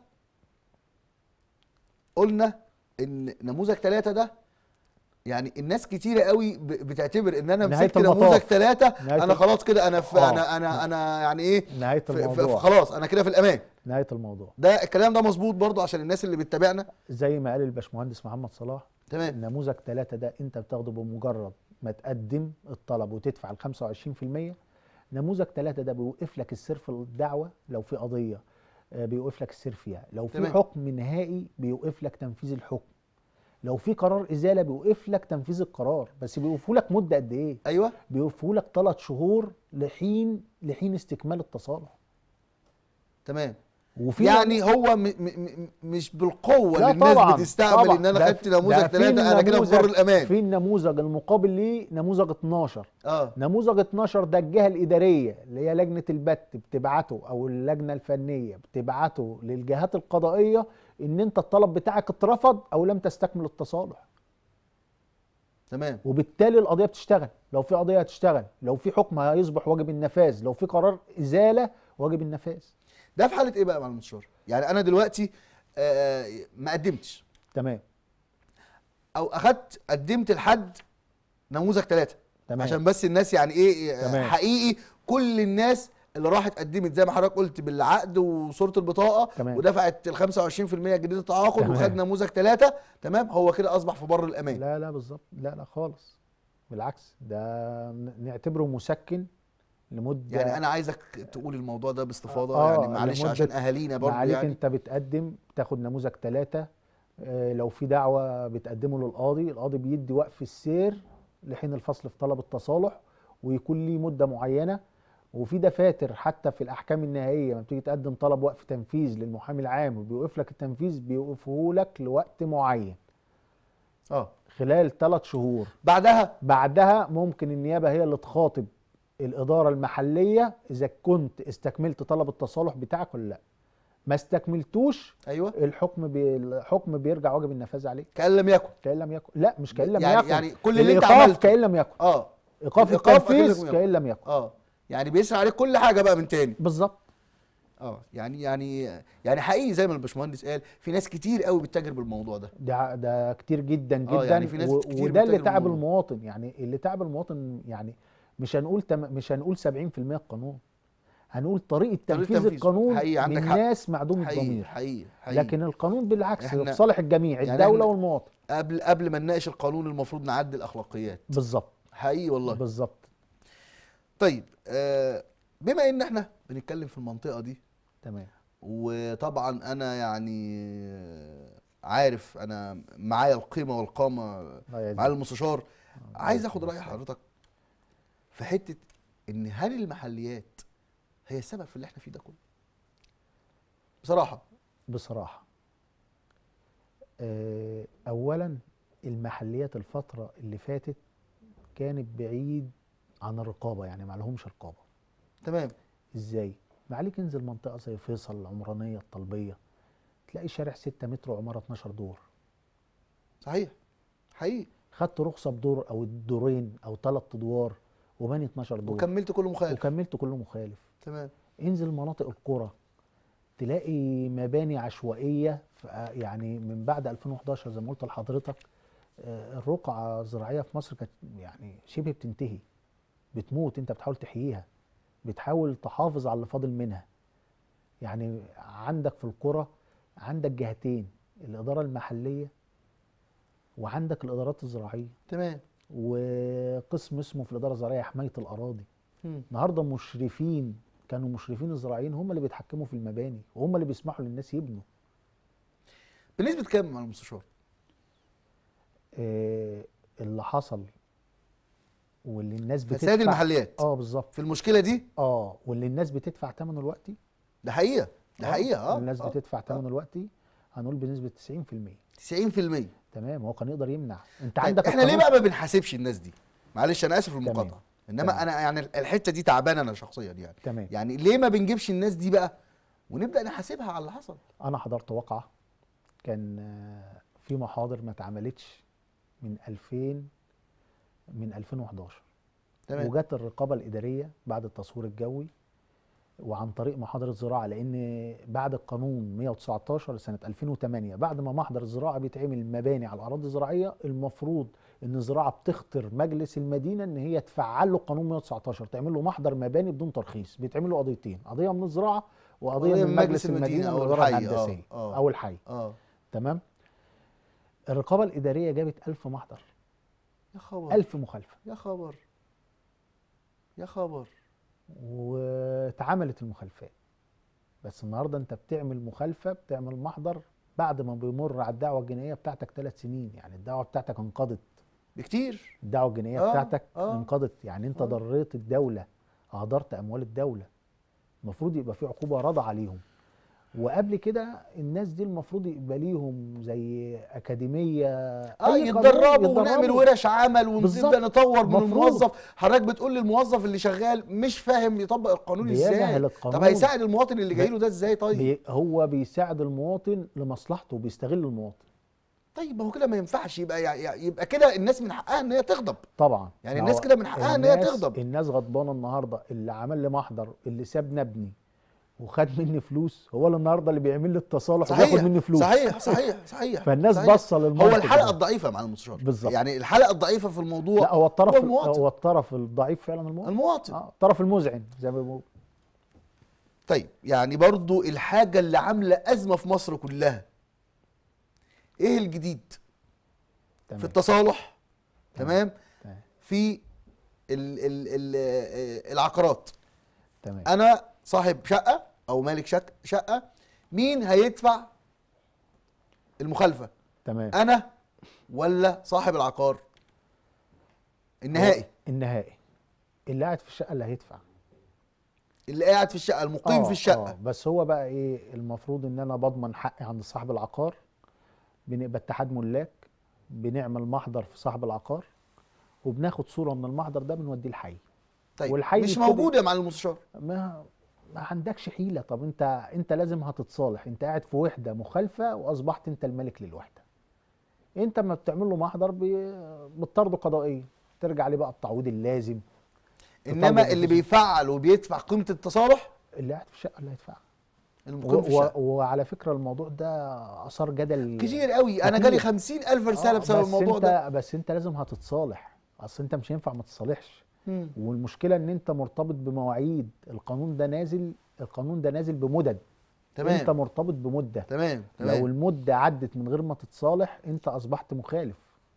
قلنا ان نموذج ثلاثة ده يعني الناس كتيرة قوي ب- بتعتبر ان انا نهاية مسكت المطاف. نموذج ثلاثة نهاية انا ال- خلاص كده انا في آه. انا انا انا يعني ايه نهايه في في الموضوع خلاص انا كده في الامان نهايه الموضوع ده الكلام ده مظبوط برضو عشان الناس اللي بتتابعنا زي ما قال الباشمهندس محمد صلاح تمام نموذج ثلاثة ده انت بتاخده بمجرد ما تقدم الطلب وتدفع ال 25% نموذج ثلاثة ده بيوقف لك السير في الدعوة لو في قضية آه، بيوقف لك السير فيها لو في تمام. حكم نهائي بيوقف لك تنفيذ الحكم لو في قرار إزالة بيوقف لك تنفيذ القرار بس بيوقفوا لك مدة قد إيه؟ ايوه بيوقفوا لك ثلاث شهور لحين لحين استكمال التصالح تمام وفي يعني هو م م م مش بالقوه لا اللي الناس طبعاً، بتستعمل طبعاً. ان انا ده خدت في- نموذج ده في ثلاثة انا كده في بر نموذج- الامان في النموذج المقابل ليه نموذج 12 اه نموذج 12 ده الجهه الاداريه اللي هي لجنه البت بتبعته او اللجنه الفنيه بتبعته للجهات القضائيه ان انت الطلب بتاعك اترفض او لم تستكمل التصالح تمام وبالتالي القضيه بتشتغل لو في قضيه هتشتغل لو في حكم هيصبح واجب النفاذ لو في قرار ازاله واجب النفاذ ده في حاله ايه بقى يا معلم مستشار يعني انا دلوقتي آه ما قدمتش تمام او اخدت قدمت لحد نموذج ثلاثة تمام عشان بس الناس يعني ايه آه، تمام. حقيقي كل الناس اللي راحت قدمت زي ما حضرتك قلت بالعقد وصوره البطاقه تمام. ودفعت ال 25% جديد التعاقد تمام. وخد نموذج ثلاثة تمام هو كده اصبح في بر الامان لا لا بالظبط لا لا خالص بالعكس ده ن- نعتبره مسكن لمده يعني انا عايزك تقول الموضوع ده باستفاضه آه، يعني معلش لمدة- عشان اهالينا ما برضه عليك يعني انت بتقدم تاخد نموذج ثلاثة لو في دعوة بتقدمه للقاضي القاضي بيدي وقف السير لحين الفصل في طلب التصالح ويكون ليه مدة معينة وفي دفاتر حتى في الأحكام النهائية لما بتيجي تقدم طلب وقف تنفيذ للمحامي العام وبيوقف لك التنفيذ بيوقفه لك لوقت معين اه خلال ثلاث شهور بعدها بعدها ممكن النيابة هي اللي تخاطب الإدارة المحلية إذا كنت استكملت طلب التصالح بتاعك ولا لا ما استكملتوش ايوه الحكم بي... الحكم بيرجع واجب النفاذ عليه كان لم يكن كأن لم يكن لا مش كأن لم يعني يكن يعني كل اللي انت الإيقاف عملته كأن لم يكن اه إيقاف الإيقاف أكن لم التنفيذ يكن. كأن لم يكن اه يعني بيسرع عليك كل حاجه بقى من تاني بالظبط اه يعني يعني يعني حقيقي زي ما الباشمهندس قال في ناس كتير قوي بتتاجر بالموضوع ده ده ده كتير جدا جدا آه، يعني في ناس و- كتير وده اللي بتتاجر تعب بالموضوع. المواطن يعني اللي تعب المواطن يعني مش هنقول تم... مش هنقول 70% القانون هنقول طريقه تنفيذ تنفيذه. القانون حقيقي عندك من حق. ناس معدوم حقيقي الضمير حقيقي حقيقي لكن القانون بالعكس إحنا- في صالح الجميع يعني الدوله إحنا- والمواطن قبل قبل ما نناقش القانون المفروض نعدي الاخلاقيات بالظبط حقيقي والله بالظبط طيب آه بما ان احنا بنتكلم في المنطقه دي تمام وطبعا انا يعني عارف انا معايا القيمه والقامه الله يعزك. معالي المستشار عايز اخد راي حضرتك في حته ان هل المحليات هي السبب في اللي احنا فيه ده كله بصراحه بصراحه آه، اولا المحليات الفتره اللي فاتت كانت بعيد عن الرقابه يعني ما لهمش رقابه تمام ازاي ما عليك انزل منطقه زي فيصل العمرانيه الطلبيه تلاقي شارع 6 متر وعماره 12 دور صحيح حقيقي خدت رخصه بدور او دورين او ثلاث ادوار وبني 12 دور وكملت كله مخالف وكملت كله مخالف تمام انزل مناطق القرى تلاقي مباني عشوائيه ف- يعني من بعد 2011 زي ما قلت لحضرتك آه، الرقعه الزراعيه في مصر كانت يعني شبه بتنتهي بتموت انت بتحاول تحييها بتحاول تحافظ على اللي فاضل منها يعني عندك في القرى عندك جهتين الاداره المحليه وعندك الادارات الزراعيه تمام وقسم اسمه في الاداره الزراعيه حمايه الاراضي مم. النهارده مشرفين كانوا مشرفين الزراعيين هم اللي بيتحكموا في المباني وهم اللي بيسمحوا للناس يبنوا بنسبه كام على المستشار آه اللي حصل واللي الناس بتدفع فساد المحليات اه بالظبط في المشكله دي اه واللي الناس بتدفع ثمنه دلوقتي ده حقيقه ده حقيقه اه الناس آه، بتدفع آه. ثمنه دلوقتي هنقول بنسبه 90% 90% تمام هو كان يقدر يمنع انت طيب عندك احنا ليه القانون- بقى ما بنحاسبش الناس دي معلش انا اسف المقاطعه تمام. انما تمام. انا يعني الحته دي تعبانه انا شخصيا يعني تمام يعني ليه ما بنجيبش الناس دي بقى ونبدا نحاسبها على اللي حصل انا حضرت واقعه كان آه، في محاضر ما اتعملتش من 2000 من 2011 تمام وجت الرقابه الاداريه بعد التصوير الجوي وعن طريق محاضره زراعه لان بعد القانون 119 سنه 2008 بعد ما محضر الزراعه بيتعمل مباني على الاراضي الزراعيه المفروض ان الزراعه بتخطر مجلس المدينه ان هي تفعل له قانون 119 تعمل له محضر مباني بدون ترخيص بيتعمل له قضيتين قضيه من الزراعه وقضيه قضية من مجلس المدينه أو من الاداره الحي، آه، الهندسيه آه. او الحي اه تمام الرقابه الاداريه جابت 1000 محضر يا خبر 1000 مخالفه يا خبر يا خبر واتعملت المخالفات بس النهارده انت بتعمل مخالفه بتعمل محضر بعد ما بيمر على الدعوه الجنائيه بتاعتك ثلاث سنين يعني الدعوه بتاعتك انقضت بكتير الدعوه الجنائيه آه، بتاعتك آه. انقضت يعني انت آه. ضريت الدوله اهدرت اموال الدوله المفروض يبقى في عقوبه رادعه عليهم وقبل كده الناس دي المفروض يبقى ليهم زي اكاديميه اه أي قانون يتدربوا ونعمل ورش عمل بالظبط. ونبدا نطور من مفروض. الموظف حضرتك بتقول للموظف اللي شغال مش فاهم يطبق القانون ازاي بيجهل طب القانون. هيساعد المواطن اللي جاي له ده ازاي طيب بي هو بيساعد المواطن لمصلحته بيستغل المواطن طيب ما هو كده ما ينفعش يبقى يع- يبقى كده الناس من حقها ان هي تغضب طبعا يعني ما الناس هو كده من حقها إن هي الناس- تغضب. الناس غضبانه النهارده اللي عمل لي محضر اللي سابني ابني وخد مني فلوس هو اللي النهارده اللي بيعمل لي التصالح وبياخد مني فلوس صحيح صحيح صحيح فالناس صحيح. باصه هو للمنطق الحلقه ده. الضعيفه مع المستشار بالظبط. يعني الحلقه الضعيفه في الموضوع لا هو الطرف هو المواطن. هو الطرف الضعيف فعلا المواطن المواطن اه الطرف المزعن زي ما بيقولوا طيب يعني برضو الحاجه اللي عامله ازمه في مصر كلها ايه الجديد تمام في التصالح تمام تمام في ال ال ال آه، العقارات تمام انا صاحب شقه او مالك شك شقه مين هيدفع المخالفه تمام انا ولا صاحب العقار النهائي النهائي اللي قاعد في الشقه اللي هيدفع اللي قاعد في الشقه المقيم آه، في الشقه آه بس هو بقى ايه المفروض ان انا بضمن حقي عند صاحب العقار بنبقى اتحاد ملاك بنعمل محضر في صاحب العقار وبناخد صوره من المحضر ده بنوديه الحي طيب والحي مش يبتدي- موجود يا معالي المستشار ما ما عندكش حيله طب انت انت لازم هتتصالح انت قاعد في وحده مخالفه واصبحت انت الملك للوحده انت ما بتعمل له محضر بي- بتطرده قضائيا ترجع عليه بقى التعويض اللازم انما تطالب اللي بفلوس. بيفعل وبيدفع قيمه التصالح اللي قاعد في الشقه اللي هيدفعها المقيم في و- و- الشقه وعلى فكره الموضوع ده اثار جدل كتير قوي انا كتير. جالي خمسين الف رساله آه، بسبب بس الموضوع انت ده بس انت لازم هتتصالح اصل انت مش هينفع ما تتصالحش مم. والمشكله ان انت مرتبط بمواعيد القانون ده نازل القانون ده نازل بمدد تمام انت مرتبط بمده تمام لو تمام المده عدت من غير ما تتصالح انت اصبحت مخالف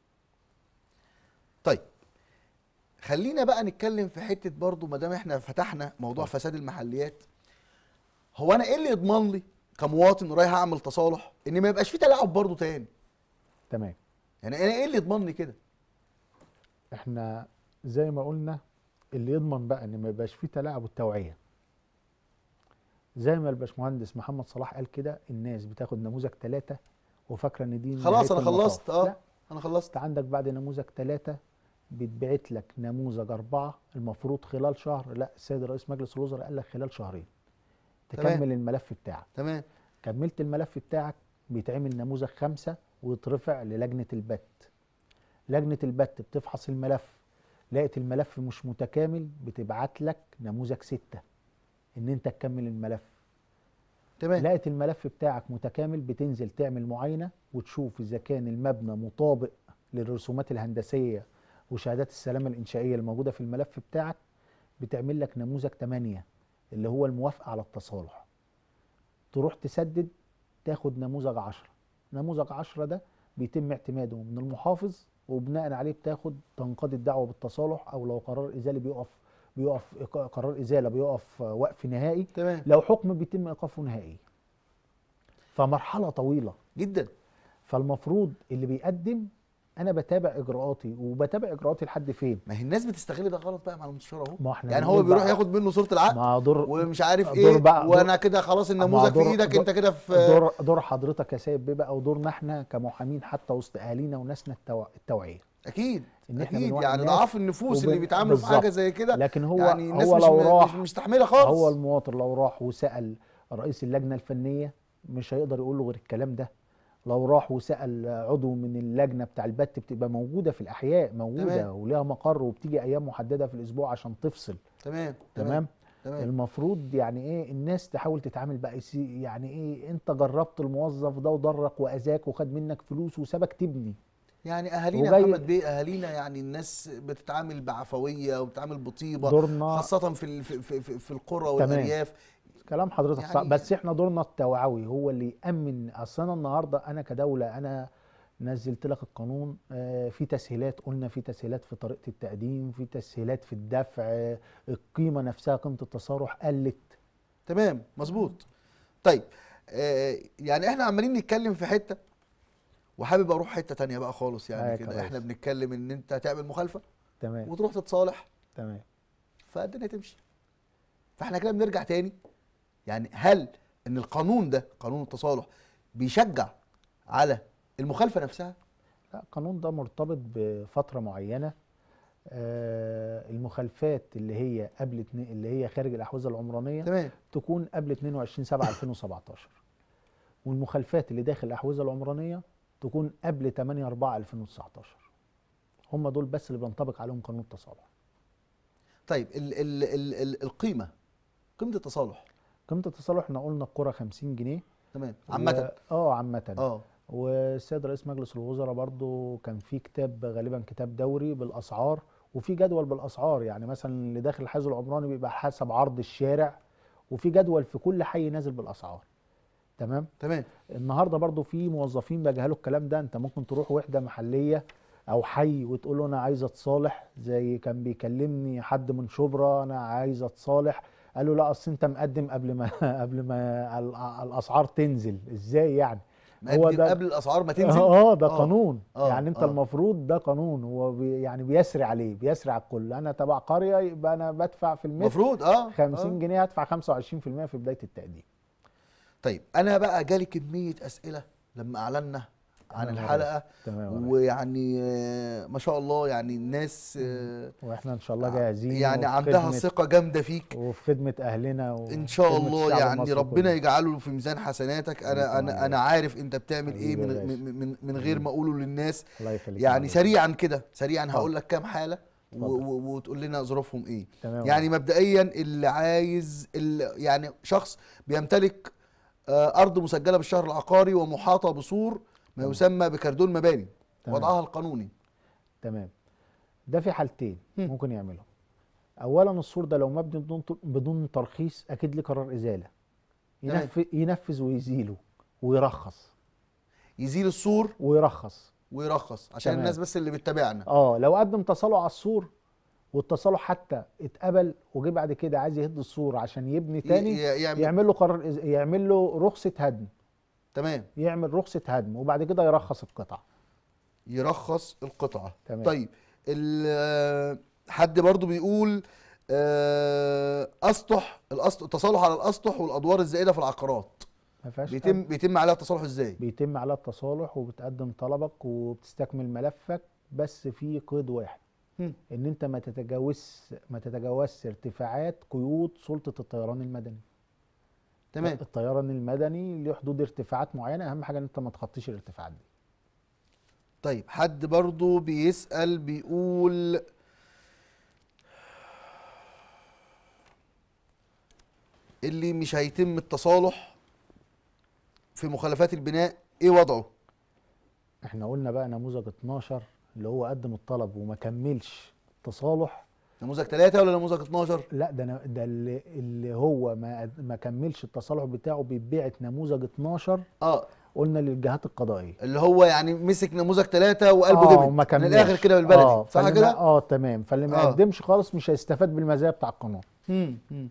طيب خلينا بقى نتكلم في حته برضو ما دام احنا فتحنا موضوع فساد المحليات هو انا ايه اللي يضمن لي كمواطن رايح اعمل تصالح ان ما يبقاش في تلاعب برضو تاني تمام يعني انا ايه اللي يضمن لي كده احنا زي ما قلنا اللي يضمن بقى ان ما يبقاش فيه تلاعب والتوعيه زي ما الباشمهندس محمد صلاح قال كده الناس بتاخد نموذج ثلاثة وفاكره ان دي خلاص نهاية أنا المطاف. خلصت، آه. لا انا خلصت انت عندك بعد نموذج ثلاثة بيتبعت لك نموذج أربعة المفروض خلال شهر لا السيد رئيس مجلس الوزراء قال لك خلال شهرين تمام. تكمل الملف بتاعك تمام كملت الملف بتاعك بيتعمل نموذج خمسة ويترفع للجنة البت لجنة البت بتفحص الملف لقيت الملف مش متكامل بتبعت لك نموذج ستة ان انت تكمل الملف تمام لقيت الملف بتاعك متكامل بتنزل تعمل معاينة وتشوف إذا كان المبنى مطابق للرسومات الهندسية وشهادات السلامة الإنشائية الموجودة في الملف بتاعك بتعمل لك نموذج 8 اللي هو الموافقة على التصالح تروح تسدد تاخد نموذج 10 نموذج 10 ده بيتم اعتماده من المحافظ وبناء عليه بتاخد تنقضي الدعوة بالتصالح أو لو قرار إزالي بيقف بيقف قرار إزالة بيقف وقف نهائي تمام لو حكم بيتم ايقافه نهائي فمرحله طويله جدا فالمفروض اللي بيقدم انا بتابع اجراءاتي وبتابع اجراءاتي لحد فين ما هي الناس بتستغل ده غلط بقى مع المستشار اهو ما احنا يعني هو بنقول بيروح بقى- ياخد منه صوره العقد مع دور ومش عارف دور ايه بقى- وانا كده خلاص النموذج في دور- ايدك دور- انت كده في دور دور حضرتك يا سيد بيبقى او دورنا احنا كمحامين حتى وسط اهالينا وناسنا التوع- التوعيه اكيد إن إحنا اكيد بنوعي يعني الناس ضعاف النفوس اللي وبن- بيتعاملوا في بالظبط. حاجه زي كده لكن هو يعني الناس هو مش لو م- راح مش مستحمله خالص هو المواطن لو راح وسال رئيس اللجنه الفنيه مش هيقدر يقول له غير الكلام ده لو راح وسال عضو من اللجنه بتاع البت بتبقى موجوده في الاحياء موجوده تمام. وليها مقر وبتيجي ايام محدده في الاسبوع عشان تفصل تمام تمام تمام المفروض يعني ايه الناس تحاول تتعامل بقى يسي- يعني ايه انت جربت الموظف ده وضرك واذاك وخد منك فلوس وسابك تبني يعني اهالينا يا وجاي- محمد بيه اهالينا يعني الناس بتتعامل بعفويه وبتتعامل بطيبه دورنا خاصه في ال- في في, في, في القرى تمام. والارياف كلام حضرتك يعني- صح بس احنا دورنا التوعوي هو اللي يامن اصل انا النهارده انا كدوله انا نزلت لك القانون آه، في تسهيلات قلنا في تسهيلات في طريقه التقديم في تسهيلات في الدفع آه، القيمه نفسها قيمه التصالح قلت تمام مظبوط طيب آه يعني احنا عمالين نتكلم في حته وحابب اروح حته تانية بقى خالص يعني معاك يا كده ريس. احنا بنتكلم ان انت هتعمل مخالفه تمام وتروح تتصالح تمام فالدنيا تمشي فاحنا كده بنرجع تاني يعني هل ان القانون ده قانون التصالح بيشجع على المخالفه نفسها لا القانون ده مرتبط بفتره معينه آه، المخالفات اللي هي قبل اتنين- اللي هي خارج الاحوزه العمرانيه تمام تكون قبل 22 7 2017 والمخالفات اللي داخل الاحوزه العمرانيه تكون قبل 8 4 2019 هم دول بس اللي بينطبق عليهم قانون التصالح طيب ال ال ال ال القيمه قيمه التصالح قيمه التصالح احنا قلنا القرى 50 جنيه تمام عامه و- اه عامه اه والسيد رئيس مجلس الوزراء برضو كان في كتاب غالبا كتاب دوري بالاسعار وفي جدول بالاسعار يعني مثلا اللي داخل الحيز العمراني بيبقى حسب عرض الشارع وفي جدول في كل حي نازل بالاسعار تمام تمام النهارده برضو في موظفين بيجهلوا الكلام ده انت ممكن تروح وحده محليه او حي وتقول له انا عايز اتصالح زي كان بيكلمني حد من شبرا انا عايز اتصالح قال له لا اصل انت مقدم قبل ما قبل ما ال- الاسعار تنزل ازاي يعني هو مقدم ده قبل الاسعار ما تنزل اه ده آه، قانون آه، يعني انت آه. المفروض ده قانون هو بي يعني بيسري عليه بيسري على الكل انا تبع قريه يبقى انا بدفع في المتر المفروض اه 50 آه. جنيه هدفع 25% في بدايه التقديم طيب انا بقى جالي كميه اسئله لما اعلنا عن تمام يا الحلقه تمام يا ريس. ويعني آه، ما شاء الله يعني الناس آه، واحنا ان شاء الله جاهزين يعني وفي عندها خدمة- ثقه جامده فيك وفي خدمه اهلنا و... ان شاء خدمة الله الشعب يعني المصري ربنا كله. يجعله في ميزان حسناتك انا طبعاً انا يا انا باشا. عارف انت بتعمل ايه حبيبي يا من باشا. من من, من غير ما اقوله للناس الله يخليك يا يعني ريس. سريعا كده سريعا اتفضل. هقول لك كام حاله و- اتفضل. و- وتقول لنا ظروفهم ايه تمام يعني مبدئيا اللي عايز اللي يعني شخص بيمتلك آه، ارض مسجله بالشهر العقاري ومحاطه بسور ما تمام. يسمى بكردون مباني تمام. وضعها القانوني تمام ده في حالتين هم. ممكن يعملهم اولا السور ده لو مبني بدون بدون ترخيص اكيد ليه قرار ازاله تمام. ينفذ ينفذ ويزيله ويرخص يزيل السور ويرخص ويرخص عشان تمام. الناس بس اللي بتتابعنا اه لو قدم تصالح على السور والتصالح حتى اتقبل وجي بعد كده عايز يهد السور عشان يبني ي- تاني ي- يعمل يعمل له قرار إز- يعمل له رخصه هدم تمام يعمل رخصه هدم وبعد كده يرخص القطعه يرخص القطعه تمام. طيب ال- حد برضو بيقول آه، اسطح الاسطح التصالح على الاسطح والادوار الزائده في العقارات ما فيهاش بيتم بيتم عليها التصالح ازاي بيتم عليها التصالح وبتقدم طلبك وبتستكمل ملفك بس في قيد واحد مم. ان انت ما تتجاوز ما تتجاوزش ارتفاعات قيود سلطه الطيران المدني تمام الطيران المدني له حدود ارتفاعات معينه اهم حاجه ان انت ما تخطيش الارتفاعات دي طيب حد برضو بيسأل بيقول اللي مش هيتم التصالح في مخالفات البناء ايه وضعه احنا قلنا بقى نموذج 12 اللي هو قدم الطلب وما كملش تصالح نموذج ثلاثة ولا نموذج 12 لا ده أنا- ده اللي, اللي هو ما ما كملش التصالح بتاعه بيتبعت نموذج 12 اه قلنا للجهات القضائيه اللي هو يعني مسك نموذج ثلاثة وقلبه اه جبن وما من كملش الاخر كده بالبلدي اه صح فاللي ما- كده اه تمام فاللي ما آه. قدمش خالص مش هيستفاد بالمزايا بتاع القانون مم. مم.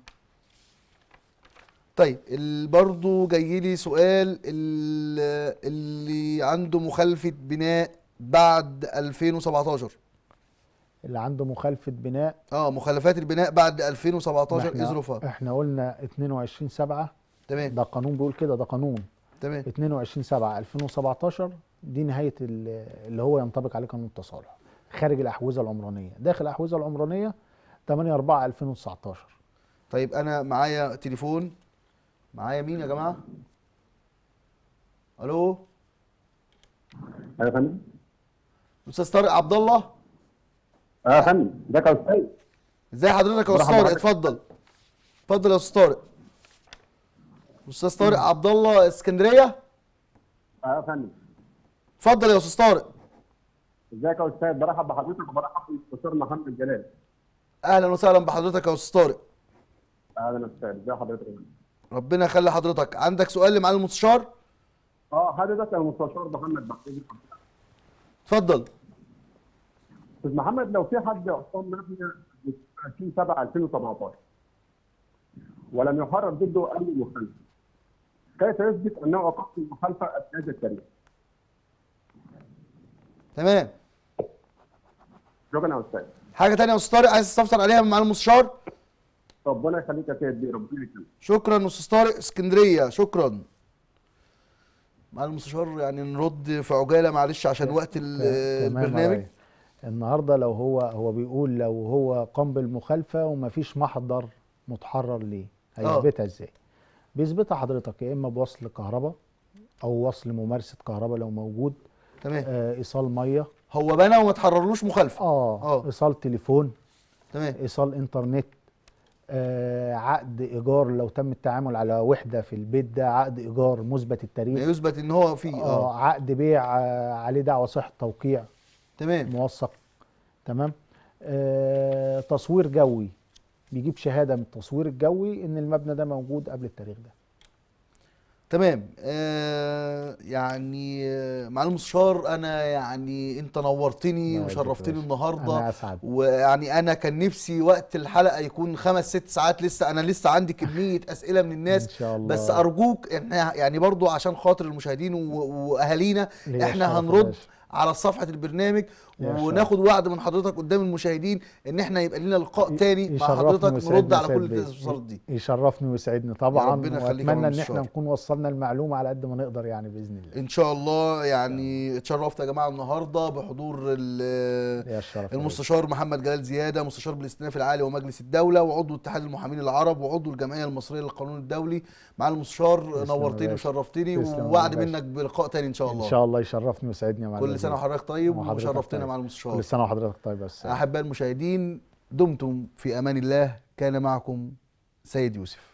طيب ال- برضو جاي لي سؤال ال- اللي عنده مخالفة بناء بعد 2017 اللي عنده مخالفه بناء اه مخالفات البناء بعد 2017 ايه احنا, ظروفها احنا قلنا 22 7 تمام ده قانون بيقول كده ده قانون تمام 22 7 2017 دي نهايه ال- اللي هو ينطبق عليه قانون التصالح خارج الاحوزه العمرانيه داخل الاحوزه العمرانيه 8 4 2019 طيب انا معايا تليفون معايا مين يا جماعه الو يا فندم استاذ طارق عبد الله اه يا فندم ازيك يا استاذ ازي حضرتك يا استاذ مرحبا طارق بحضرتك. اتفضل اتفضل يا استاذ طارق استاذ طارق عبد الله اسكندريه اه يا فندم اتفضل يا استاذ طارق ازيك يا استاذ برحب بحضرتك وبرحب بالمستشار محمد جلال اهلا وسهلا بحضرتك يا استاذ طارق اهلا يا استاذ ازي حضرتك يا فندم؟ ربنا يخلي حضرتك عندك سؤال لمعالي المستشار اه حضرتك يا المستشار محمد محمود اتفضل استاذ محمد لو في حد عصام مبنى 20 7 2017 ولم يحرر ضده اي مخالفه كيف يثبت انه اقام المخالفه اثناء هذا التاريخ؟ تمام شكرا يا استاذ حاجه تانية يا استاذ طارق عايز تستفسر عليها من معالي المستشار ربنا يخليك يا سيدي ربنا يكرمك شكرا استاذ طارق اسكندريه شكرا معالي المستشار يعني نرد في عجاله معلش عشان وقت ال- تمام يا البرنامج ريس. النهارده لو هو هو بيقول لو هو قام بالمخالفه ومفيش محضر متحرر ليه هيثبتها ازاي بيثبتها حضرتك يا اما بوصل كهرباء او وصل ممارسه كهرباء لو موجود تمام آه ايصال ميه هو بنى وما تحررلوش مخالفه اه, آه. ايصال تليفون تمام ايصال انترنت آه عقد ايجار لو تم التعامل على وحده في البيت ده عقد ايجار مثبت التاريخ يثبت ان هو فيه اه اه عقد بيع آه عليه دعوه صحه توقيع تمام موثق تمام آه تصوير جوي بيجيب شهاده من التصوير الجوي ان المبنى ده موجود قبل التاريخ ده تمام آه يعني آه، معالي المستشار انا يعني انت نورتني الله يجزيك وشرفتني خير. النهارده انا اسعد ويعني انا كان نفسي وقت الحلقه يكون خمس ست ساعات لسه انا لسه عندي كميه اسئله من الناس ان شاء الله بس ارجوك احنا يعني برضو عشان خاطر المشاهدين و- واهالينا ليا احنا الشرف يا هنرد باشا. على صفحه البرنامج يا شرف. وناخد وعد من حضرتك قدام المشاهدين ان احنا يبقى لنا لقاء تاني مع يشرفني حضرتك ويسعدني نرد على يا كل سيد بيه. الاستفسارات دي يشرفني ويسعدني طبعا ربنا يخليك يا واتمنى ان مستشار. احنا نكون وصلنا المعلومه على قد ما نقدر يعني باذن الله ان شاء الله يعني اتشرفت يا جماعه النهارده بحضور ال- يا الشرف يا المستشار محمد جلال زياده مستشار بالاستئناف العالي ومجلس الدوله وعضو اتحاد المحامين العرب وعضو الجمعيه المصريه للقانون الدولي مع المستشار تسلم يا نورتني باشا. وشرفتني تسلم يا ووعد باشا. منك بلقاء تاني ان شاء ان الله شاء الله يشرفني ويسعدني يا معلم كل سنه وحضرتك وحضرتك طيب وحضرتك وشرفتنا طيب. مع المستشار كل سنه وحضرتك طيب يا استاذ احبائي المشاهدين دمتم في امان الله كان معكم سيد يوسف